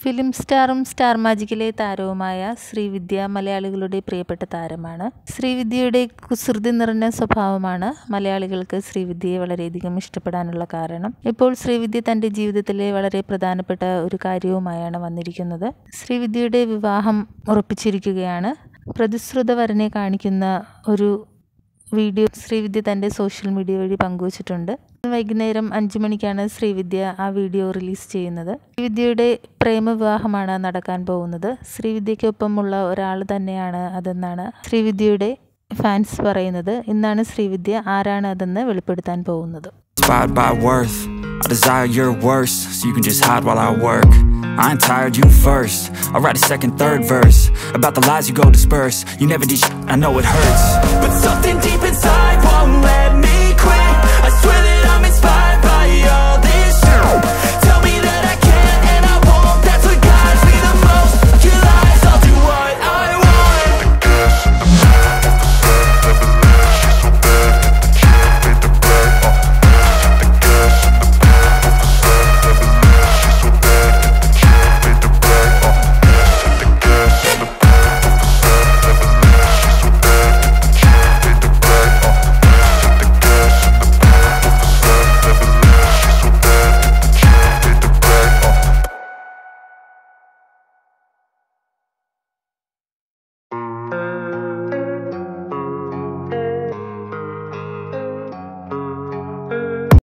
film സ്റ്റാറും star മാജിക്കിലെ താരവുമായ ശ്രീവിദ്യ മലയാളികളുടെ പ്രിയപ്പെട്ട താരമാണ് ശ്രീവിദ്യയുടെ കുസൃതി നിറഞ്ഞ സ്വഭാവമാണ് മലയാളികൾക്ക് ശ്രീവിദ്യയെ വളരെയധികം ഇഷ്ടപ്പെടാനുള്ള കാരണം ഇപ്പോൾ ശ്രീവിദ്യ തൻ്റെ ജീവിതത്തിലെ വളരെ പ്രധാനപ്പെട്ട ഒരു കാര്യവുമായാണ് വന്നിരിക്കുന്നത് ശ്രീവിദ്യയുടെ വിവാഹം ഉറപ്പിച്ചിരിക്കുകയാണ് പ്രതിശ്രുത വരനെ കാണിക്കുന്ന ഒരു വീഡിയോ ശ്രീവിദ്യ തൻ്റെ സോഷ്യൽ മീഡിയ വഴി പങ്കുവച്ചിട്ടുണ്ട് വൈകുന്നേരം അഞ്ചു മണിക്കാണ് ശ്രീവിദ്യ ആ വീഡിയോ റിലീസ് ചെയ്യുന്നത് ശ്രീവിദ്യയുടെ പ്രേമവിവാഹമാണ് നടക്കാൻ പോകുന്നത് ശ്രീവിദ്യയ്ക്കൊപ്പമുള്ള ഒരാൾ തന്നെയാണ് അതെന്നാണ് ശ്രീവിദ്യയുടെ ഫാൻസ് പറയുന്നത് ഇന്നാണ് ശ്രീവിദ്യ ആരാണ് അതെന്ന് വെളിപ്പെടുത്താൻ പോകുന്നത് Inspired by worth I desire your worst So you can just hide while I work I ain't tired, you first I'll write a second, third verse About the lies you go disperse You never did shit, I know it hurts But something deep inside won't let